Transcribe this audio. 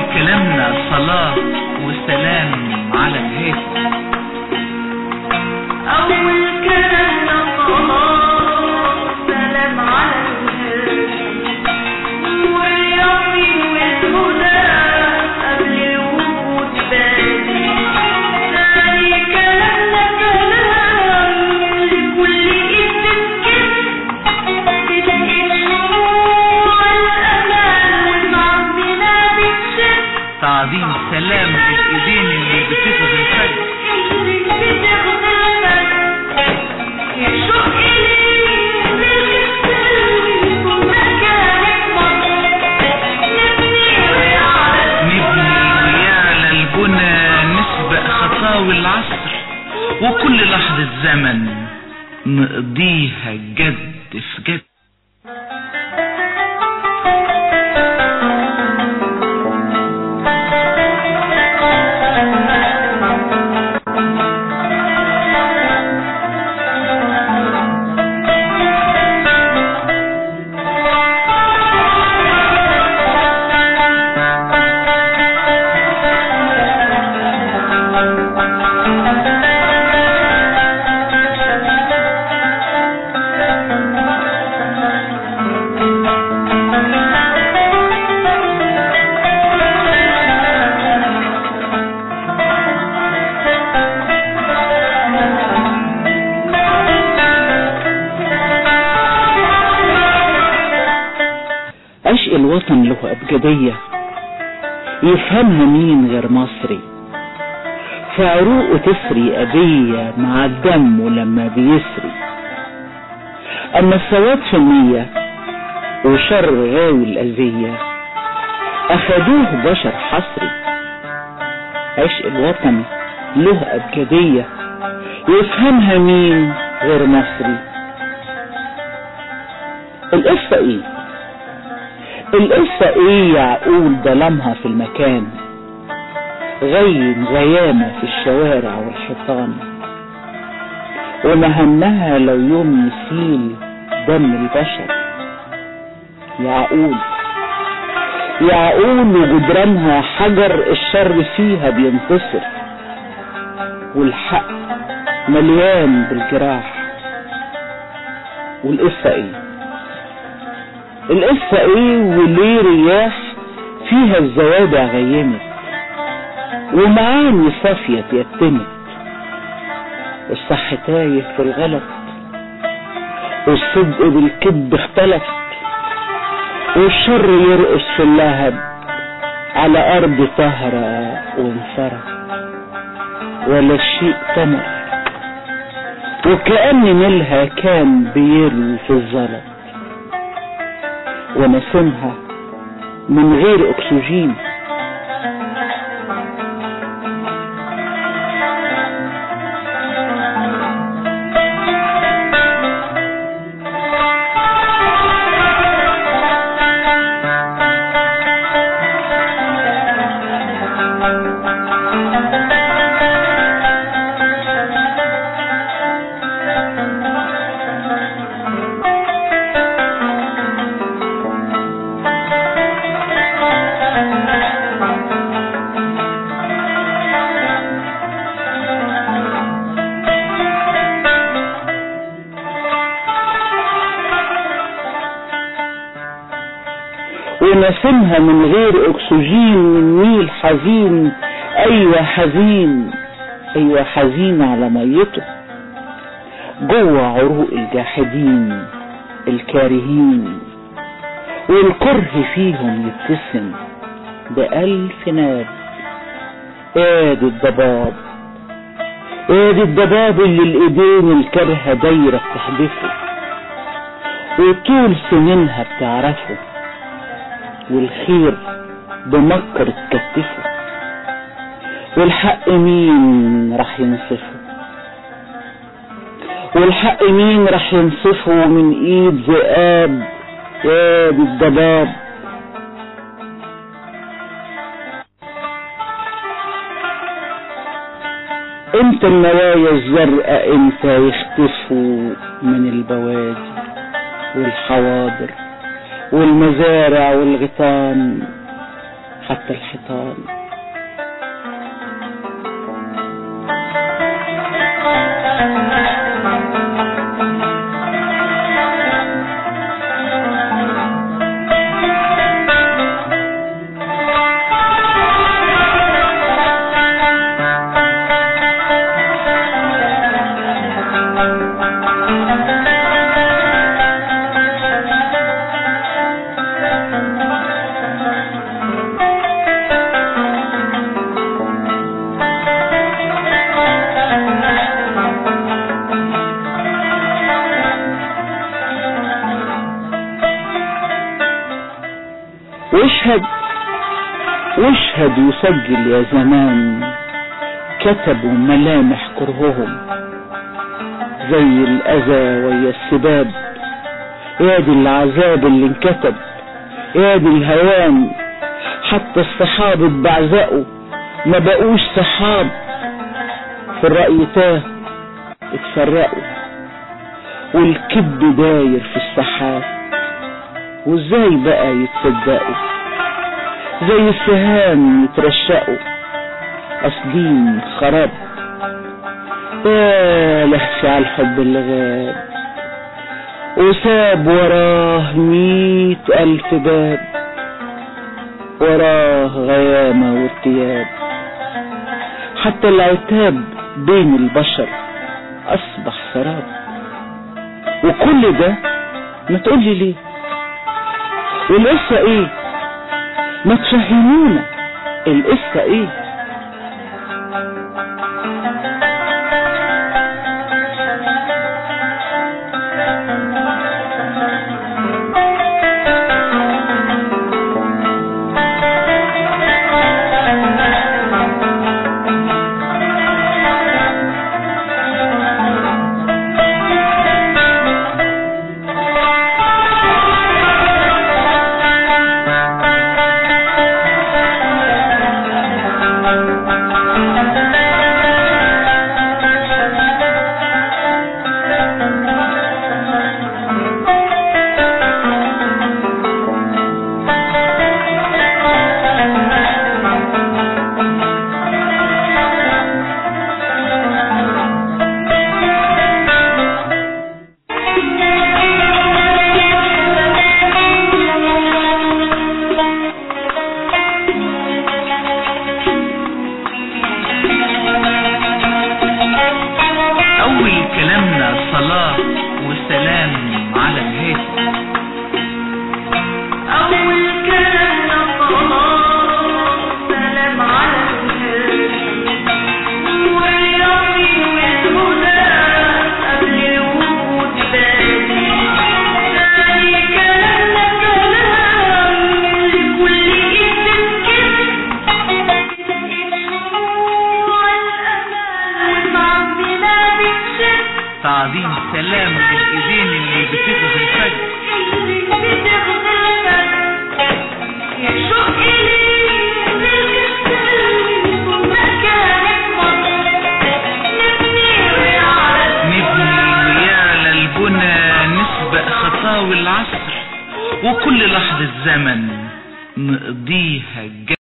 كلامنا صلاة وسلام على الهادي أول كلامنا صلاة سلام على الهادي واليقين والهدى قبل الوجود بادي ثاني كلامنا كلام لكل إيد تسكت تلاقي الشموع الأمان وتعظمنا بتشد تعظيم سلام الايدين اللي بتاخد الفجر نبني ويعلى البنى نسبق خطاوي العصر وكل لحظة زمن نقضيها جد في جد عشق الوطن له أبجدية يفهمها مين غير مصري في عروقه تسري أبية مع الدم ولما بيسري أما السواد في النية وشر غاوي الأذية أخدوه بشر حصري عشق الوطن له أبجدية يفهمها مين غير مصري القصة ايه القصة ايه يعقول ظلمها في المكان غيم غيامة في الشوارع والحيطان ومهمها لو يوم يسيل دم البشر يعقول يعقول وجدرانها حجر الشر فيها بينتصر والحق مليان بالجراح والقصة ايه القصة ايه وليه رياح فيها الزوابع غيمت ومعاني صافية يتمت والصح تايه في الغلط والصدق بالكذب اختلف والشر يرقص في اللهب على أرض طهرة وانفرد ولا الشيء طمر وكأن نيلها كان بيروي في الزلط ونسمها من غير أكسجين ونسمها من غير اكسجين من نيل حزين ايوه حزين ايوه حزين على ميته جوه عروق الجاحدين الكارهين والكره فيهم يبتسم بألف ناب ادي الضباب ادي الضباب اللي الايدين الكرهة دايرة بتحدفه وطول سنينها بتعرفه والخير بمكر تكتفه والحق مين راح ينصفه والحق مين راح ينصفه من ايد ذئاب يا دي الضباب امتى النوايا الزرقاء امتى يختفوا من البوادي والحواضر والمزارع والغيطان حتى الحيطان واشهد واشهد وسجل يا زمان كتبوا ملامح كرههم زي الأذى ويا السباب يا دي العذاب اللي انكتب يا دي الهوان حتى الصحاب اتبعزقوا ما بقوش صحاب في الرأي تاه اتفرقوا والكذب داير في السحاب وازاي بقى يتصدقوا زي السهام يترشقوا قاصدين خراب يا لهفي على الحب اللي غاب وساب وراه ميت ألف باب وراه غيامة وارتياب حتى العتاب بين البشر أصبح سراب وكل ده ما تقولي ليه والقصة ايه ما تفهمونا القصة ايه أول كلامنا صلاة وسلام على الهادي أول كلامنا صلاة سلام على الهادي واليوم والهدى قبل الوجود بادي ثاني كلامنا كلام لكل إيد تتكتب والأمان بتشد تعظيم سلام الإيدين اللي بتغزي الفجر اللي بتغزل يشق إليه بالكسل مكانك مصر نبني ويعرف نبني ويعلى البنى نسبق خطاوي العصر وكل لحظة زمن نقضيها